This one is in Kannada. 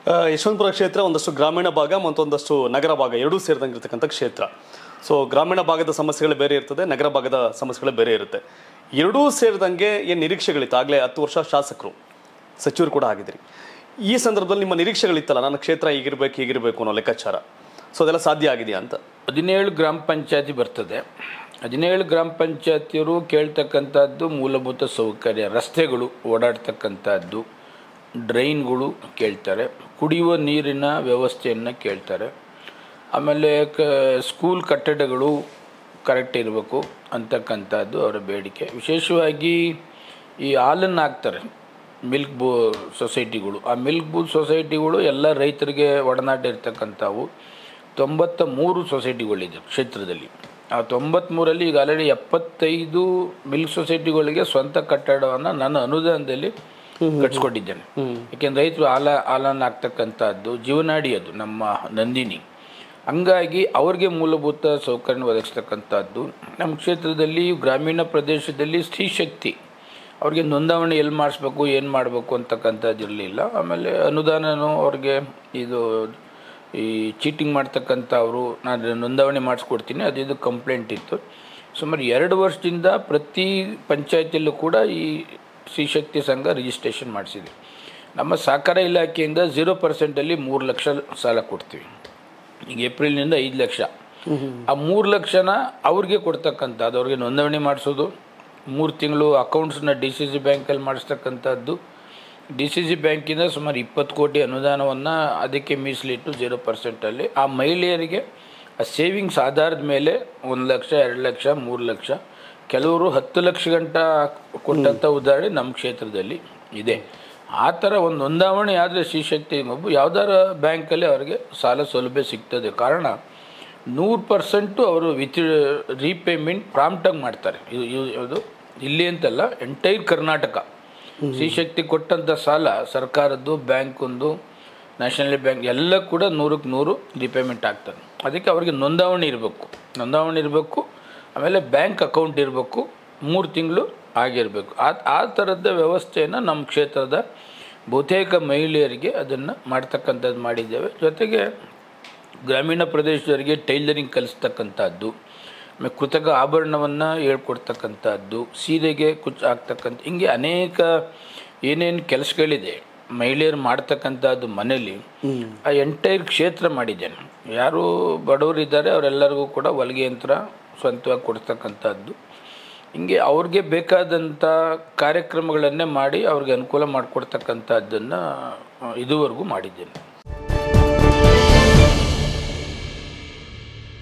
ಆ, ಯಶವಂತಪುರ ಕ್ಷೇತ್ರ ಒಂದಷ್ಟು ಗ್ರಾಮೀಣ ಭಾಗ ಮತ್ತೊಂದಷ್ಟು ನಗರ ಭಾಗ ಎರಡೂ ಸೇರಿದಂಗಿರ್ತಕ್ಕಂಥ ಕ್ಷೇತ್ರ ಸೊ ಗ್ರಾಮೀಣ ಭಾಗದ ಸಮಸ್ಯೆಗಳು ಬೇರೆ ಇರ್ತದೆ ನಗರ ಭಾಗದ ಸಮಸ್ಯೆಗಳು ಬೇರೆ ಇರುತ್ತೆ ಎರಡೂ ಸೇರಿದಂಗೆ ಏನು ನಿರೀಕ್ಷೆಗಳಿತ್ತು ಆಗಲೇ ಹತ್ತು ವರ್ಷ ಶಾಸಕರು ಸಚಿವರು ಕೂಡ ಆಗಿದ್ರಿ ಈ ಸಂದರ್ಭದಲ್ಲಿ ನಿಮ್ಮ ನಿರೀಕ್ಷೆಗಳಿತ್ತಲ್ಲ ನನ್ನ ಕ್ಷೇತ್ರ ಹೀಗಿರ್ಬೇಕು ಹೀಗಿರಬೇಕು ಅನ್ನೋ ಲೆಕ್ಕಾಚಾರ ಸೊ ಅದೆಲ್ಲ ಸಾಧ್ಯ ಆಗಿದೆಯಾ ಅಂತ ಹದಿನೇಳು ಗ್ರಾಮ ಪಂಚಾಯತಿ ಬರ್ತದೆ ಹದಿನೇಳು ಗ್ರಾಮ ಪಂಚಾಯತಿಯವರು ಕೇಳ್ತಕ್ಕಂಥದ್ದು ಮೂಲಭೂತ ಸೌಕರ್ಯ ರಸ್ತೆಗಳು ಓಡಾಡ್ತಕ್ಕಂಥದ್ದು ಡ್ರೈನ್ಗಳು ಕೇಳ್ತಾರೆ ಕುಡಿಯುವ ನೀರಿನ ವ್ಯವಸ್ಥೆಯನ್ನು ಕೇಳ್ತಾರೆ ಆಮೇಲೆ ಕ ಸ್ಕೂಲ್ ಕಟ್ಟಡಗಳು ಕರೆಕ್ಟ್ ಇರಬೇಕು ಅಂತಕ್ಕಂಥದ್ದು ಅವರ ಬೇಡಿಕೆ ವಿಶೇಷವಾಗಿ ಈ ಹಾಲನ್ನು ಹಾಕ್ತಾರೆ ಮಿಲ್ಕ್ ಬೂ ಸೊಸೈಟಿಗಳು ಆ ಮಿಲ್ಕ್ ಬೂತ್ ಸೊಸೈಟಿಗಳು ಎಲ್ಲ ರೈತರಿಗೆ ಒಡನಾಟ ಇರ್ತಕ್ಕಂಥವು ತೊಂಬತ್ತ ಮೂರು ಸೊಸೈಟಿಗಳಿದೆ ಕ್ಷೇತ್ರದಲ್ಲಿ ಆ ತೊಂಬತ್ತ್ಮೂರಲ್ಲಿ ಈಗ ಆಲ್ರೆಡಿ ಎಪ್ಪತ್ತೈದು ಮಿಲ್ಕ್ ಸೊಸೈಟಿಗಳಿಗೆ ಸ್ವಂತ ಕಟ್ಟಡವನ್ನು ನನ್ನ ಅನುದಾನದಲ್ಲಿ ಕಟ್ಸ್ಕೊಟ್ಟಿದ್ದೇನೆ ಯಾಕೆಂದ್ರೆ ರೈತರು ಹಾಲ ಹಾಲನ್ನು ಹಾಕ್ತಕ್ಕಂಥದ್ದು ಜೀವನಾಡಿ ಅದು ನಮ್ಮ ನಂದಿನಿ ಹಂಗಾಗಿ ಅವ್ರಿಗೆ ಮೂಲಭೂತ ಸೌಕರ್ಯ ಒದಗಿಸ್ತಕ್ಕಂಥದ್ದು ನಮ್ಮ ಕ್ಷೇತ್ರದಲ್ಲಿ ಗ್ರಾಮೀಣ ಪ್ರದೇಶದಲ್ಲಿ ಸ್ತ್ರೀ ಶಕ್ತಿ ಅವ್ರಿಗೆ ನೋಂದಾವಣಿ ಎಲ್ಲಿ ಮಾಡಿಸ್ಬೇಕು ಏನು ಮಾಡಬೇಕು ಅಂತಕ್ಕಂಥದ್ದು ಇರಲಿಲ್ಲ ಆಮೇಲೆ ಅನುದಾನನೂ ಅವ್ರಿಗೆ ಇದು ಈ ಚೀಟಿಂಗ್ ಮಾಡ್ತಕ್ಕಂಥವ್ರು ನಾನು ನೋಂದಾವಣಿ ಮಾಡಿಸ್ಕೊಡ್ತೀನಿ ಅದು ಇದು ಕಂಪ್ಲೇಂಟ್ ಇತ್ತು ಸುಮಾರು ಎರಡು ವರ್ಷದಿಂದ ಪ್ರತಿ ಪಂಚಾಯತಿಯಲ್ಲೂ ಕೂಡ ಈ ಸ್ತ್ರೀಶಕ್ತಿ ಸಂಘ ರಿಜಿಸ್ಟ್ರೇಷನ್ ಮಾಡಿಸಿದೆ ನಮ್ಮ ಸಹಕಾರ ಇಲಾಖೆಯಿಂದ ಝೀರೋ ಪರ್ಸೆಂಟಲ್ಲಿ ಮೂರು ಲಕ್ಷ ಸಾಲ ಕೊಡ್ತೀವಿ ಈಗ ಏಪ್ರಿಲ್ನಿಂದ ಐದು ಲಕ್ಷ ಆ ಮೂರು ಲಕ್ಷನ ಅವ್ರಿಗೆ ಕೊಡ್ತಕ್ಕಂಥದ್ದು ಅವ್ರಿಗೆ ನೋಂದಣಿ ಮಾಡಿಸೋದು ಮೂರು ತಿಂಗಳು ಅಕೌಂಟ್ಸ್ನ ಡಿ ಸಿ ಸಿ ಬ್ಯಾಂಕಲ್ಲಿ ಮಾಡಿಸ್ತಕ್ಕಂಥದ್ದು ಡಿ ಸಿ ಸಿ ಬ್ಯಾಂಕಿಂದ ಸುಮಾರು ಇಪ್ಪತ್ತು ಕೋಟಿ ಅನುದಾನವನ್ನು ಅದಕ್ಕೆ ಮೀಸಲಿಟ್ಟು ಜೀರೋ ಪರ್ಸೆಂಟಲ್ಲಿ ಆ ಮಹಿಳೆಯರಿಗೆ ಆ ಸೇವಿಂಗ್ಸ್ ಆಧಾರದ ಮೇಲೆ ಒಂದು ಲಕ್ಷ ಎರಡು ಲಕ್ಷ ಮೂರು ಲಕ್ಷ ಕೆಲವರು ಹತ್ತು ಲಕ್ಷ ಗಂಟ ಕೊಟ್ಟಂಥ ಉದಾಹರಣೆ ನಮ್ಮ ಕ್ಷೇತ್ರದಲ್ಲಿ ಇದೆ ಆ ಥರ ಒಂದು ನೋಂದಾವಣಿ ಆದರೆ ಶ್ರೀಶಕ್ತಿ ಮಬ್ಬು ಯಾವ್ದಾರ ಬ್ಯಾಂಕಲ್ಲಿ ಅವರಿಗೆ ಸಾಲ ಸೌಲಭ್ಯ ಸಿಗ್ತದೆ ಕಾರಣ ನೂರು ಪರ್ಸೆಂಟು ಅವರು ವಿತ್ ರೀಪೇಮೆಂಟ್ ಪ್ರಾಂಪ್ಟಾಗಿ ಮಾಡ್ತಾರೆ ಇದು ಇದು- ಇದು ಇಲ್ಲಿ ಅಂತಲ್ಲ ಎಂಟೈರ್ ಕರ್ನಾಟಕ ಶ್ರೀಶಕ್ತಿ ಕೊಟ್ಟಂಥ ಸಾಲ ಸರ್ಕಾರದ್ದು ಬ್ಯಾಂಕೊಂದು ನ್ಯಾಷನಲ್ ಬ್ಯಾಂಕ್ ಎಲ್ಲ ಕೂಡ ನೂರಕ್ಕೆ ನೂರು ರಿಪೇಮೆಂಟ್ ಆಗ್ತದೆ ಅದಕ್ಕೆ ಅವರಿಗೆ ನೋಂದಾವಣಿ ಇರಬೇಕು ನೋಂದಾವಣಿ ಇರಬೇಕು ಆಮೇಲೆ ಬ್ಯಾಂಕ್ ಅಕೌಂಟ್ ಇರಬೇಕು ಮೂರು ತಿಂಗಳು ಆಗಿರಬೇಕು ಆ ಆ ಥರದ ವ್ಯವಸ್ಥೆಯನ್ನು ನಮ್ಮ ಕ್ಷೇತ್ರದ ಬಹುತೇಕ ಮಹಿಳೆಯರಿಗೆ ಅದನ್ನು ಮಾಡ್ತಕ್ಕಂಥದ್ದು ಮಾಡಿದ್ದೇವೆ ಜೊತೆಗೆ ಗ್ರಾಮೀಣ ಪ್ರದೇಶದವರಿಗೆ ಟೈಲರಿಂಗ್ ಕಲಿಸ್ತಕ್ಕಂಥದ್ದು ಆಮೇಲೆ ಕೃತಕ ಆಭರಣವನ್ನು ಹೇಳ್ಕೊಡ್ತಕ್ಕಂಥದ್ದು ಸೀರೆಗೆ ಕುಚ್ ಹಾಕ್ತಕ್ಕಂಥ ಹಿಂಗೆ ಅನೇಕ ಏನೇನು ಕೆಲಸಗಳಿದೆ ಮಹಿಳೆಯರು ಮಾಡ್ತಕ್ಕಂಥದ್ದು ಮನೇಲಿ ಆ ಎಂಟೈರ್ ಕ್ಷೇತ್ರ ಮಾಡಿದ್ದೇನೆ ಯಾರು ಬಡವರಿದ್ದಾರೆ ಅವರೆಲ್ಲರಿಗೂ ಕೂಡ ಹೊಲಿಗೆ ಯಂತ್ರ ಸ್ವಂತವಾಗಿ ಕೊಡ್ತಕ್ಕಂಥದ್ದು ಹಿಂಗೆ ಅವ್ರಿಗೆ ಬೇಕಾದಂಥ ಕಾರ್ಯಕ್ರಮಗಳನ್ನೇ ಮಾಡಿ ಅವ್ರಿಗೆ ಅನುಕೂಲ ಮಾಡಿಕೊಡ್ತಕ್ಕಂಥದ್ದನ್ನು ಇದುವರೆಗೂ ಮಾಡಿದ್ದೇನೆ